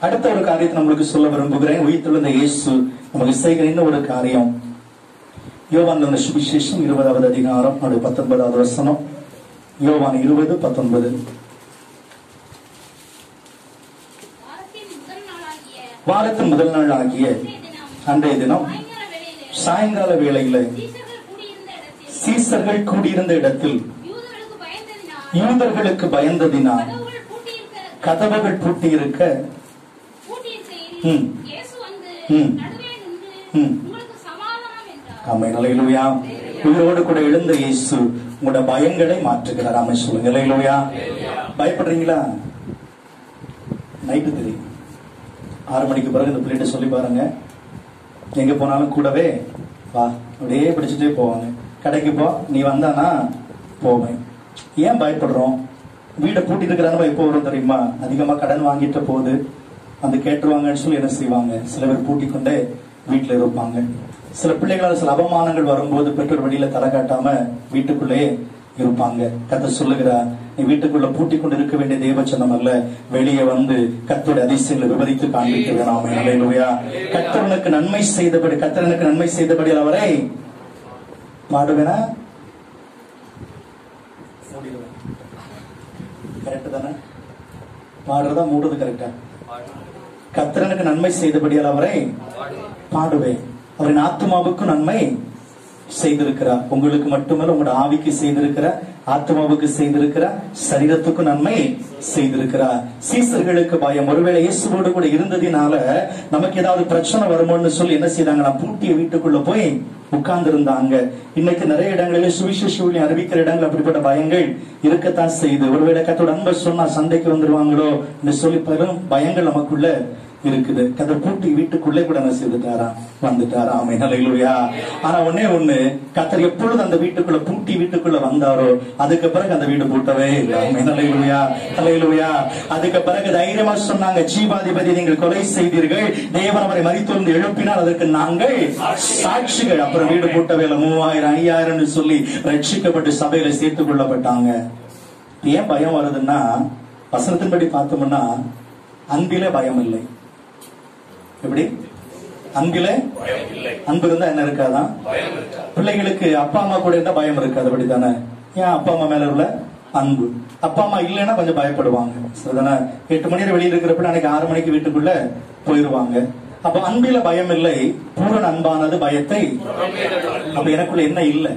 அடுத்த ஒரு காரியத்தை நம்மளுக்கு சொல்ல விரும்புகிறேன் உயிர்த்தெழுந்த இயேசு நமக்கு செய்கிற இன்னும் ஒரு காரியம் யோவான் சுவிசேஷம் இருபதாவது அதிகாரம் அது பத்தொன்பதாவது வசனம் யோவான் இருபது பத்தொன்பது வாரத்தின் முதல் நாளாகிய வாரத்தின் முதல் நாள் ஆகிய இன்றைய தினம் அன்றைய தினம் சாயங்கால வேளையிலே சாயங்கால வேளையில சீசர்கள் கூடியிருந்த இடத்தில் சீசர்கள் கூடியிருந்த இடத்தில் யூதர்களுக்கு பயந்ததினால் யூதர்களுக்கு பயந்ததினால் கதவுகள் பூட்டியிருக்க கதவுகள் பூட்டியிருக்க பூட்டியிருக்கையில் ம். இயேசு வந்து ம். நடுவே நின்று ம். உங்களுக்கு சமாதானம் என்றார் ஆமை நிலையிலுயா உயிரோடு கூட எழுந்த இயேசு உங்களோட பயங்களை மாற்றுகிறார் ஆமை சொல்லுங்க நிலையிலுயா பயப்படுறீங்களா நைட்டு தெரியும் ஆறு மணிக்கு பிறகு இந்த பிள்ளைகிட்ட சொல்லி பாருங்க எங்க போனாலும் கூடவே வா அப்படியே பிடிச்சிட்டே போவாங்க கடைக்கு போ நீ வந்தானா போவேன் ஏன் பயப்படுறோம் வீடை பூட்டி இருக்கிறாங்க எப்போ வரும் தெரியுமா அதிகமா கடன் வாங்கிட்ட போது வந்து கேட்டுருவாங்கன்னு சொல்லி என்ன செய்வாங்க சில பேர் பூட்டி கொண்டே வீட்டுல இருப்பாங்க சில பிள்ளைகளால் சில அவமானங்கள் வரும்போது பெற்றோர் வெளியில தலை காட்டாம வீட்டுக்குள்ளே இருப்பாங்க கத்த சொல்லுகிறா நீ வீட்டுக்குள்ள பூட்டி கொண்டு இருக்க வேண்டிய தேவச்சனம் அல்ல வெளியே வந்து கத்தோட அதிசயங்களை விவரித்து காண்பிக்க வேணாம் அல்லேலூயா கத்தவனுக்கு நன்மை செய்தபடி கத்தரனுக்கு நன்மை செய்தபடி அவரை பாடுவேனா கரெக்ட் தானே பாடுறதா மூடுறது கரெக்டா கத்திரனுக்கு நன்மை செய்தபடியால் அவரை பாடுவேன் அவரின் ஆத்மாவுக்கு நன்மை செய்திருக்கிறார் உங்களுக்கு மட்டுமல்ல உங்களோட ஆவிக்கு செய்திருக்கிறார் ஆத்மாவுக்கு செய்திருக்கிறார் சரீரத்துக்கு நன்மை செய்திருக்கிறார் சீசர்களுக்கு பயம் ஒருவேளை இயேசுவோடு கூட இருந்ததினால நமக்கு ஏதாவது பிரச்சனை வருமோன்னு சொல்லி என்ன செய்தாங்க நான் பூட்டிய வீட்டுக்குள்ள போய் உட்கார்ந்து இருந்தாங்க இன்னைக்கு நிறைய இடங்களில் சுவிசேஷ ஊழியம் அறிவிக்கிற இடங்கள் அப்படிப்பட்ட பயங்கள் இருக்கத்தான் செய்யுது ஒருவேளை கத்தோட அன்பை சொன்னா சண்டைக்கு வந்துருவாங்களோ என்று சொல்லி பெரும் பயங்கள் நமக்குள்ள இருக்குது கதை பூட்டி வீட்டுக்குள்ளே கூட என்ன செய்துட்டாரா வந்துட்டாரா ஆமை நிலையிலுயா ஆனா ஒன்னே ஒண்ணு கத்தர் எப்பொழுது அந்த வீட்டுக்குள்ள பூட்டி வீட்டுக்குள்ள வந்தாரோ அதுக்கு பிறகு அந்த வீடு பூட்டவே இல்லை ஆமை நிலையிலுயா தலையிலுயா அதுக்கு பிறகு தைரியமா சொன்னாங்க ஜீவாதிபதி நீங்கள் கொலை செய்தீர்கள் தேவன் அவரை மறித்தொருந்து எழுப்பினால் அதற்கு நாங்கள் சாட்சிகள் அப்புறம் வீடு பூட்டவே இல்லை மூவாயிரம் ஐயாயிரம்னு சொல்லி ரட்சிக்கப்பட்டு சபையில சேர்த்துக் கொள்ளப்பட்டாங்க ஏன் பயம் வருதுன்னா வசனத்தின்படி பார்த்தோம்னா அன்பிலே பயம் இல்லை எப்படி அன்பிலே அன்பு இருந்தா என்ன இருக்காதான் பிள்ளைகளுக்கு அப்பா அம்மா கூட இருந்தா பயம் இருக்காது அப்படித்தானே ஏன் அப்பா அம்மா மேல உள்ள அன்பு அப்பா அம்மா இல்லைன்னா கொஞ்சம் பயப்படுவாங்க சரிதானே எட்டு மணி நேரம் வெளியில இருக்கிறப்ப அன்னைக்கு ஆறு மணிக்கு வீட்டுக்குள்ள போயிருவாங்க அப்ப அன்பில பயம் இல்லை பூரண அன்பானது பயத்தை அப்ப எனக்குள்ள என்ன இல்லை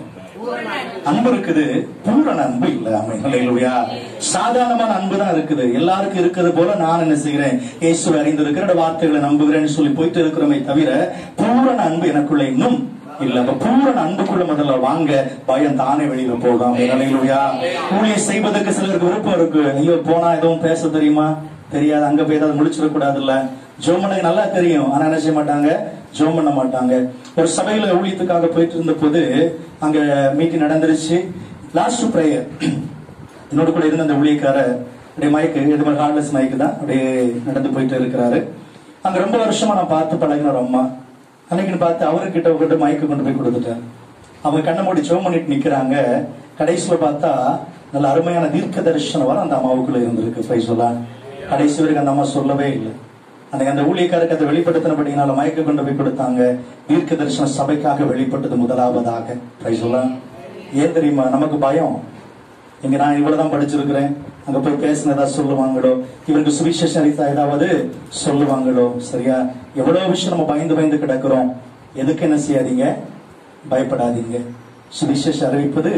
அன்பு இருக்குது பூரண அன்பு இல்ல அமையா சாதாரணமான அன்பு தான் இருக்குது எல்லாருக்கும் இருக்கிறது போல நான் என்ன செய்கிறேன் இயேசு அறிந்திருக்கிற வார்த்தைகளை நம்புகிறேன்னு சொல்லி போயிட்டு இருக்கிறோமே தவிர பூரண அன்பு எனக்குள்ள இன்னும் இல்ல அப்ப பூரண அன்புக்குள்ள முதல்ல வாங்க பயம் தானே வெளியில போகும் நிலையிலுயா ஊழிய செய்வதற்கு சிலருக்கு விருப்பம் இருக்கு ஐயோ போனா எதுவும் பேச தெரியுமா தெரியாது அங்க போய் ஏதாவது முடிச்சிடக்கூடாது இல்ல ஜோமனுக்கு நல்லா தெரியும் ஆனா என்ன செய்ய மாட்டாங்க ஜோம் பண்ண மாட்டாங்க ஒரு சபையில ஊழியத்துக்காக போயிட்டு இருந்த போது அங்க மீட்டிங் நடந்துருச்சு லாஸ்ட் ப்ரேயர் என்னோட கூட இருந்த அந்த ஊழியக்காரர் அப்படியே மயக்கு இது மாதிரி ஹார்ட்லெஸ் மயக்கு தான் அப்படியே நடந்து போயிட்டு இருக்கிறாரு அங்க ரொம்ப வருஷமா நான் பார்த்து பழகின ஒரு அம்மா அன்னைக்குன்னு பார்த்து அவர்கிட்ட கிட்ட மயக்கு கொண்டு போய் கொடுத்துட்டேன் அவங்க கண்ணை மூடி ஜோம் பண்ணிட்டு நிக்கிறாங்க கடைசியில பார்த்தா நல்ல அருமையான தீர்க்க தரிசனம் வர அந்த அம்மாவுக்குள்ள இருந்திருக்கு போய் சொல்ல கடைசி வரைக்கும் அந்த அம்மா சொல்லவே இல்லை அன்னைக்கு அந்த ஊழியக்காரருக்கு அதை வெளிப்படுத்தினபடினால மயக்க கொண்டு போய் கொடுத்தாங்க தீர்க்க தரிசன சபைக்காக வெளிப்பட்டது முதலாவதாக போய் சொல்ல ஏன் தெரியுமா நமக்கு பயம் இங்க நான் இவ்வளவுதான் படிச்சிருக்கிறேன் அங்க போய் பேசினதா சொல்லுவாங்களோ இவருக்கு சுவிசேஷம் அளித்தா ஏதாவது சொல்லுவாங்களோ சரியா எவ்வளவு விஷயம் நம்ம பயந்து பயந்து கிடக்கிறோம் எதுக்கு என்ன செய்யாதீங்க பயப்படாதீங்க சுவிசேஷம் அறிவிப்பது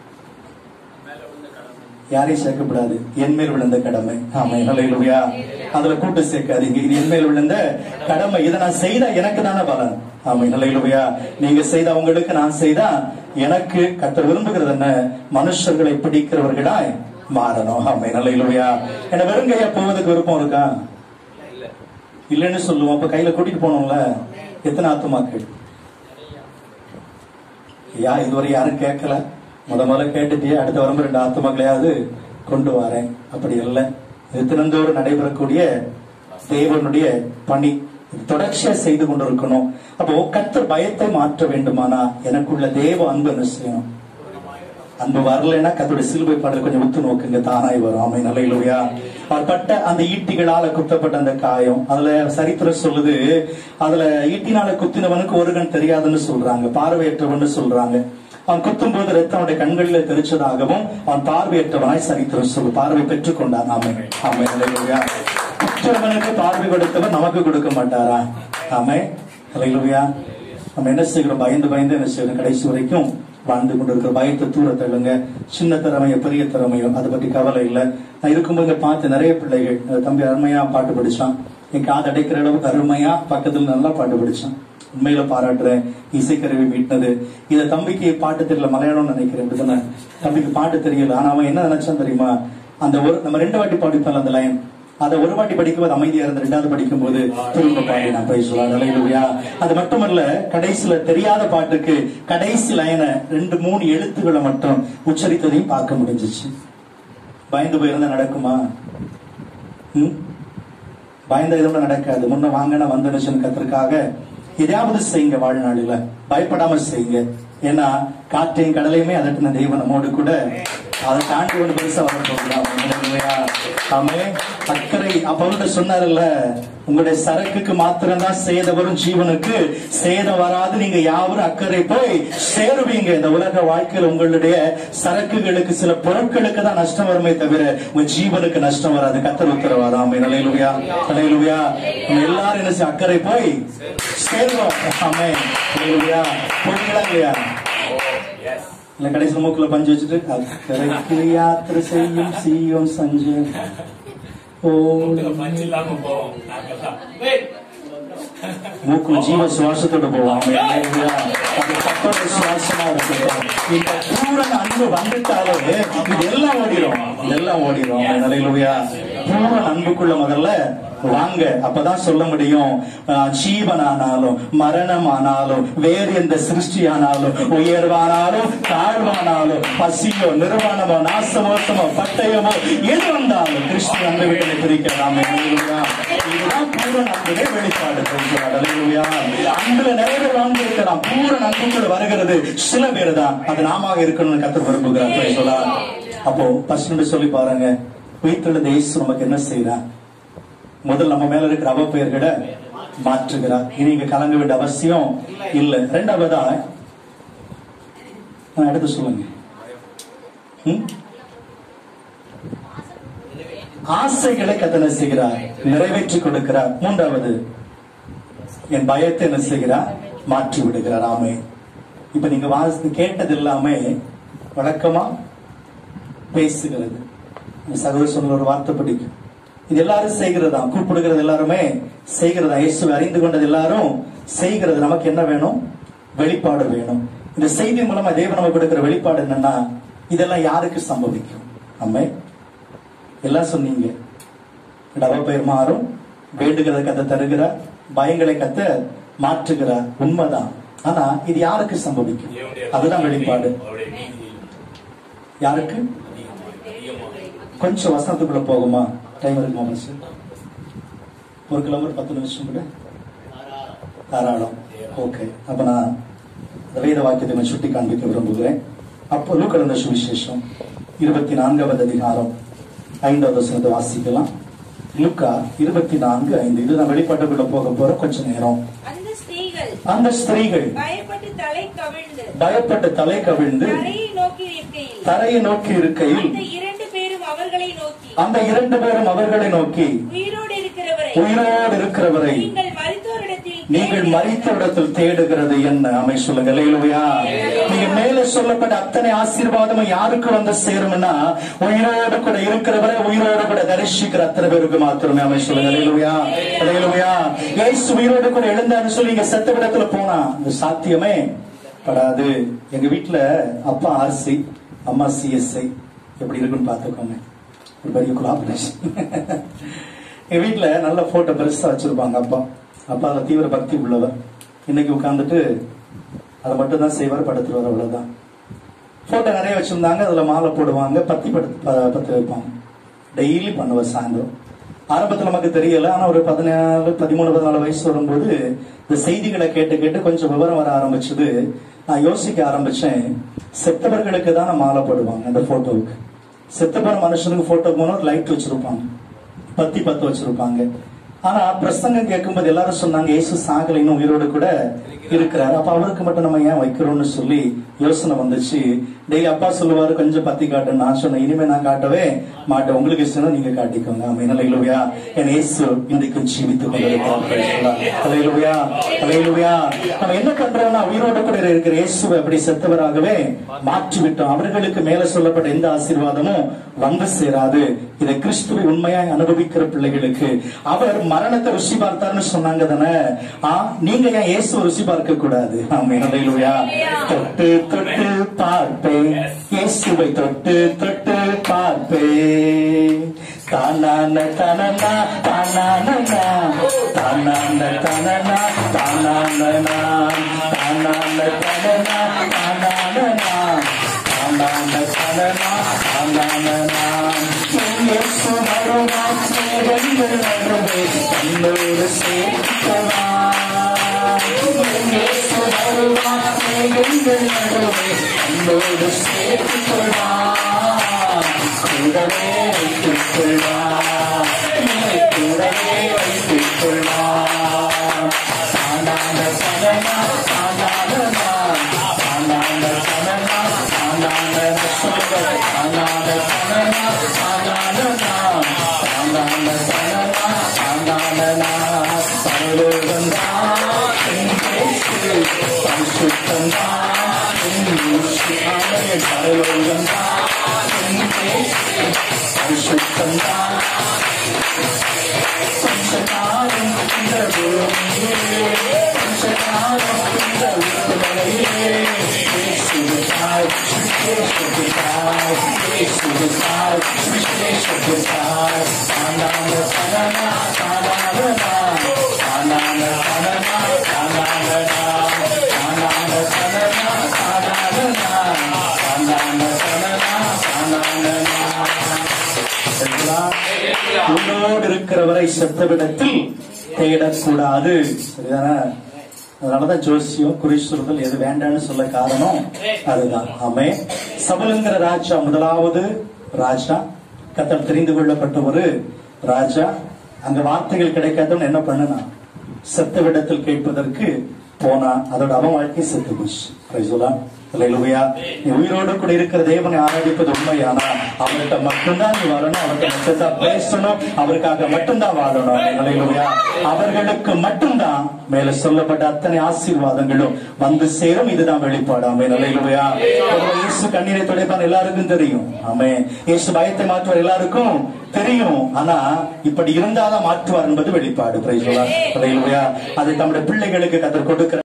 யாரையும் சேர்க்கப்படாது என் மேல் விழுந்த கடமை ஆமை ஹalleluya அதுல கூட்டு சேர்க்காதீங்க இது என் மேல் விழுந்த கடமை இதை நான் செய்தா எனக்கு தானே பலன் ஆமை ஹalleluya நீங்க செய்த உங்களுக்கு நான் செய்தா எனக்கு கத்தர் விரும்புகிறது என்ன மனுஷர்களை பிடிக்கிறவர்களாய் மாறணும் ஆமை ஹalleluya என்ன வெறுங்கையா போவதுக்கு விருப்பம் இருக்கா இல்லைன்னு சொல்லுவோம் அப்ப கையில கூட்டிட்டு போனோம்ல எத்தனை ஆத்துமாக்கள் யா இதுவரை யாரும் கேட்கல முத முதல்ல கேட்டுட்டே அடுத்த வரம்பு ரெண்டு ஆத்துமக்களையாவது கொண்டு வரேன் அப்படி இல்லை இது தினந்தோறும் நடைபெறக்கூடிய தேவனுடைய பணி இது தொடர்ச்சியா செய்து கொண்டிருக்கணும் அப்போ கத்தர் பயத்தை மாற்ற வேண்டுமானா எனக்குள்ள தேவ அன்பு என்ன செய்யணும் அன்பு வரலைன்னா கத்தோட சிலுவை பாடல் கொஞ்சம் உத்து நோக்குங்க தானாய் வரும் ஆமை நல்லையிலுயா அவர் பட்ட அந்த ஈட்டிகளால குத்தப்பட்ட அந்த காயம் அதுல சரித்திரம் சொல்லுது அதுல ஈட்டினால குத்தினவனுக்கு ஒரு கண் தெரியாதுன்னு சொல்றாங்க பார்வையற்றவன்னு சொல்றாங்க அவன் குத்தும் போது ரத்தம் அவனுடைய கண்களில் தெரிச்சதாகவும் அவன் பார்வையற்றவனாய் சரித்திரம் சொல்லு பார்வை பெற்றுக் கொண்டான் ஆமை ஆமை நல்லையிலுயா குற்றவனுக்கு பார்வை கொடுத்தவர் நமக்கு கொடுக்க மாட்டாரா ஆமை நல்லையிலுயா நம்ம என்ன செய்கிறோம் பயந்து பயந்து என்ன செய்யறோம் கடைசி வரைக்கும் வாழ்ந்து கொண்டிருக்கிற பயத்தை தூர தள்ளுங்க சின்ன திறமையோ பெரிய திறமையோ அதை பற்றி கவலை இல்லை நான் இருக்கும்போது இங்க பார்த்து நிறைய பிள்ளைகள் அஹ் தம்பி அருமையா பாட்டு படிச்சான் என் காது அடைக்கிற அளவுக்கு அருமையா பக்கத்துல நல்லா பாட்டு படிச்சான் உண்மையில பாராட்டுறேன் இசைக்கருவி மீட்டினது இத தம்பிக்கு பாட்டு தெரியல மலையாளம்னு நினைக்கிறேன் இப்படிதானே தம்பிக்கு பாட்டு தெரியல ஆனா அவன் என்ன நினைச்சான் தெரியுமா அந்த ஒரு நம்ம ரெண்டு வாட்டி பாடிப்போம் அந்த லைன் அதை ஒரு வாட்டி படிக்கும்போது அமைதியா இருந்து ரெண்டாவது படிக்கும்போது திரும்ப பாடி நான் போய் சொல்லலாம் அது மட்டுமல்ல கடைசியில தெரியாத பாட்டுக்கு கடைசி லைனை ரெண்டு மூணு எழுத்துக்களை மட்டும் உச்சரித்ததையும் பார்க்க முடிஞ்சிச்சு பயந்து போயிருந்தா நடக்குமா ம்? பயந்த இதோட நடக்காது முன்ன வாங்கின வந்துடுச்சுன்னு கத்திற்காக எதையாவது செய்யுங்க வாழ்நாளில பயப்படாம செய்யுங்க ஏன்னா காற்றையும் கடலையுமே அதட்டின தெய்வம் நம்மோடு கூட அதை தாண்டி ஒன்று பெருசா வர போகிறான் ஆமே அக்கறை அப்ப சொன்னார்ல உங்களுடைய சரக்குக்கு மாத்திரம்தான் சேத வரும் ஜீவனுக்கு சேதம் வராது நீங்க யாவரும் அக்கறை போய் சேருவீங்க இந்த உலக வாழ்க்கையில் உங்களுடைய சரக்குகளுக்கு சில பொருட்களுக்கு தான் நஷ்டம் வருமே தவிர உங்க ஜீவனுக்கு நஷ்டம் வராது கத்தர் உத்தரவாதம் ஆமே நிலையிலுயா நிலையிலுயா நம்ம எல்லாரும் என்ன செய்ய அக்கறை போய் சேருவோம் ஆமே நிலையிலுயா போறீங்களா இல்லையா இல்ல கடைசி மூக்குல பஞ்சு வச்சுட்டு அக்கறைக்கு யாத்திரை செய்யும் சீயம் சஞ்சு ஓ மூக்கு ஜீவ சுவாசத்தோட போவாங்க அது கத்தோட சுவாசமா இருக்கட்டும் இந்த பூரண அன்பு வந்துட்டாலே இது எல்லாம் ஓடிடும் இதெல்லாம் ஓடிடும் நிலையிலுயா பூரண அன்புக்குள்ள முதல்ல வாங்க அப்பதான் சொல்ல முடியும் ஆஹ், ஜீவனானாலும் மரணமானாலும் வேறு எந்த சிருஷ்டியானாலும் உயர்வானாலும் தாழ்வானாலும் பசியோ நிர்வாணமோ நாசமோசமோ பட்டயமோ எது வந்தாலும் கிறிஸ்து அந்த வீட்டை பிரிக்கலாம் இதுதான் பூரண அன்புடைய வெளிப்பாடு அல்லேலூயா. அன்புல நிறைய பேர் வாழ்ந்து இருக்கலாம் பூரண அன்புக்குள்ள வருகிறது சில பேர் தான் அது நாம இருக்கணும்னு கத்து விரும்புகிறார் சொல்லா அப்போ பஸ்ட் சொல்லி பாருங்க உயிர்த்தெழுந்த இயேசு நமக்கு என்ன செய்யறார் முதல் நம்ம மேல இருக்கிற அவ பெயர்களை மாற்றுகிறார் இனி இங்க கலங்க வேண்டிய அவசியம் இல்ல ரெண்டாவதா ஆ, அடுத்து சொல்லுங்க ம்? ஆசைகளை கத்தனை செய்கிறார் நிறைவேற்றி கொடுக்கிறார் மூன்றாவது என் பயத்தை என்ன செய்கிறார் மாற்றி விடுகிறார் ஆமே இப்ப நீங்க வாசி கேட்டது எல்லாமே வழக்கமா பேசுகிறது இந்த சகோதர சொன்ன ஒரு வார்த்தை பிடிக்கும் இது எல்லாரும் செய்கிறதா கூப்பிடுகிறது எல்லாருமே செய்கிறதா இயேசுவை அறிந்து கொண்டது எல்லாரும் செய்கிறது நமக்கு என்ன வேணும் வெளிப்பாடு வேணும் இந்த செய்தி மூலமா தேவன் நமக்கு கொடுக்கிற வெளிப்பாடு என்னன்னா இதெல்லாம் யாருக்கு சம்பவிக்கும் அம்மே எல்லாம் சொன்னீங்க டவ பெயர் மாறும் வேண்டுகிறத கத்த தருகிறார் பயங்களை கத்த மாற்றுகிறார் உண்மைதான் ஆனா இது யாருக்கு சம்பவிக்கும் அதுதான் வெளிப்பாடு யாருக்கு கொஞ்சம் வசனத்துக்குள்ள போகுமா டைம் இருக்குமா மிஸ் ஒரு கிலோமீட்டர் பத்து நிமிஷம் கூட தாராளம் ஓகே அப்ப நான் இந்த வேத வாக்கியத்தை நான் சுட்டி காண்பிக்க விரும்புகிறேன் அப்போ லூக்கடந்த சுவிசேஷம் இருபத்தி நான்காவது அதிகாரம் ஐந்தாவது வசனத்தை வாசிக்கலாம் லுக்கா இருபத்தி நான்கு ஐந்து இதுதான் வெளிப்பாட்டுக்குள்ள போக போற கொஞ்ச நேரம் அந்த ஸ்திரீகள் அந்த ஸ்திரீகள் பயப்பட்டு தலை கவிழ்ந்து பயப்பட்டு தலை கவிழ்ந்து தரையை நோக்கி இருக்கையில் தரையை நோக்கி இருக்கையில் அந்த இரண்டு பேரும் அவர்களை நோக்கி அந்த இரண்டு பேரும் அவர்களை நோக்கி உயிரோடு இருக்கிறவரை உயிரோடு இருக்கிறவரை நீங்கள் மருத்துவரிடத்தில் நீங்கள் மறித்த இடத்தில் தேடுகிறது என்ன அமை சொல்லுங்க இல்லையா நீங்க மேல சொல்லப்பட்ட அத்தனை ஆசீர்வாதமும் யாருக்கு வந்து சேரும்னா உயிரோடு கூட இருக்கிறவரை உயிரோடு கூட தரிசிக்கிற அத்தனை பேருக்கு மாத்திரமே அமை சொல்லுங்க இல்லையா இல்லையா ஏசு உயிரோடு கூட எழுந்தான்னு சொல்லி இங்க செத்த இடத்துல போனா இது சாத்தியமே படாது எங்க வீட்டுல அப்பா ஆர்சி அம்மா சிஎஸ்ஐ எப்படி இருக்குன்னு பாத்துக்கோங்க ஒரு பெரிய குலாபரேஷன் எங்க வீட்டுல நல்ல போட்டோ பெருசா வச்சிருப்பாங்க அப்பா அப்பா அதுல தீவிர பக்தி உள்ளவர் இன்னைக்கு உட்கார்ந்துட்டு அதை மட்டும் தான் செய்வார் படுத்துருவார் அவ்வளவுதான் போட்டோ நிறைய வச்சிருந்தாங்க அதுல மாலை போடுவாங்க பத்தி படுத்து ப- பத்து வைப்பாங்க டெய்லி பண்ணுவார் சாயந்தரம் ஆரம்பத்துல நமக்கு தெரியல ஆனா ஒரு பதினாலு பதிமூணு பதினாலு வயசு வரும்போது இந்த செய்திகளை கேட்டு கேட்டு கொஞ்சம் விவரம் வர ஆரம்பிச்சது நான் யோசிக்க ஆரம்பிச்சேன் செத்தவர்களுக்கு தான் மாலை போடுவாங்க அந்த போட்டோவுக்கு செத்த போன மனுஷனுக்கு போட்டோ போனா லைட் வச்சிருப்பாங்க பத்தி பத்து வச்சிருப்பாங்க ஆனா பிரசங்கம் கேட்கும்போது எல்லாரும் சொன்னாங்க இயேசு சாகல இன்னும் உயிரோடு கூட இருக்கிறாரு அப்ப அவருக்கு மட்டும் நம்ம ஏன் வைக்கிறோம்னு சொல்லி யோசனை வந்துச்சு டெய்லி அப்பா சொல்லுவாரு கொஞ்சம் பத்தி காட்டு நான் சொன்னேன் இனிமே நான் காட்டவே மாட்டேன் உங்களுக்கு இஷ்டம் நீங்க காட்டிக்கோங்க ஆமா என்ன என் இயேசு இன்றைக்கு ஜீவித்துக் கொண்டிருக்கிறார் அலையிலுயா அலையிலுயா நம்ம என்ன பண்றோம்னா உயிரோடு கூட இருக்கிற இயேசுவை அப்படி செத்தவராகவே மாற்றி விட்டோம் அவர்களுக்கு மேல சொல்லப்பட்ட எந்த ஆசீர்வாதமும் வந்து சேராது இதை கிறிஸ்துவை உண்மையாய் அனுபவிக்கிற பிள்ளைகளுக்கு அவர் மரணத்தை ருசி பார்த்தார்னு சொன்னாங்க தானே ஆ நீங்க ஏன் இயேசு ருசி பார்க்க கூடாது ஆமென் அல்லேலூயா தொட்டு தொட்டு பார்ப்பேன் இயேசுவை தொட்டு தொட்டு பார்ப்பேன் தானான தனனா தானான தானான தனனா தானான தானான தனனா தானான தானான தனனா தானான இயேசு வருவான் சேரங்கள் நடுவே தன்னோடு சேர்க்கவா இயேசு வருவான் சேரங்கள் நடுவே தன்னோடு சேர்க்கவா கூடவே வைத்துக் கொள்வா என்னை கூடவே வைத்துக் கொள்வா தானான சனனா தானான தானான சனனா தானான சொல்லுங்க தானான சனனா தானான தானான சனனா தானான பரலோகந்தா என் பேசு பரிசுத்தந்தா என் மூச்சு ஆலய பரலோகந்தா என் பேசு பரிசுத்தந்தா கொஞ்சகாலம் இந்த பூமியிலே கொஞ்சகாலம் இந்த உலகிலே இயேசுவுக்காய் இயேசுவுக்காய் இயேசுவுக்காய் இயேசுவுக்காய் ஆனான சரணா ஆனானனா ஆனான சரணா ஆனானனா ஆனான சரணா ஆனானனா ஆனான சரணா ஆனானனா எல்லாம் உன்னோடு இருக்கிறவரை செத்தவிடத்தில் தேடக்கூடாது சரிதானே அதனாலதான் ஜோசியம் குறிசுறுதல் எது வேண்டாம்னு சொல்ல காரணம் அதுதான் ஆமே சபலுங்கிற ராஜா முதலாவது ராஜா கத்தல் தெரிந்து கொள்ளப்பட்ட ஒரு ராஜா அங்க வார்த்தைகள் கிடைக்காதவன் என்ன பண்ணனா செத்தவிடத்தில் கேட்பதற்கு போனா அதோட அவன் வாழ்க்கை செத்து போச்சு Praise the Lord. Hallelujah. நீ உயிரோடு கூட இருக்கிற தேவனை ஆராதிப்பது உண்மையானா அவர்கிட்ட மட்டும்தான் நீ வரணும் அவர்கிட்ட மட்டும்தான் பேசணும் அவருக்காக மட்டும்தான் வாழணும் Hallelujah. அவர்களுக்கு மட்டும்தான் மேல சொல்லப்பட்ட அத்தனை ஆசீர்வாதங்களும் வந்து சேரும் இதுதான் வெளிப்பாடு ஆமே நிலையிலுவையா இயேசு கண்ணீரை துடைப்பான் எல்லாருக்கும் தெரியும் ஆமே இயேசு பயத்தை மாற்றுவார் எல்லாருக்கும் தெரியும் ஆனா இப்படி இருந்தாதான் மாற்றுவார் என்பது வெளிப்பாடு பிரைஸ் அதை தம்முடைய பிள்ளைகளுக்கு கத்தர் கொடுக்கிற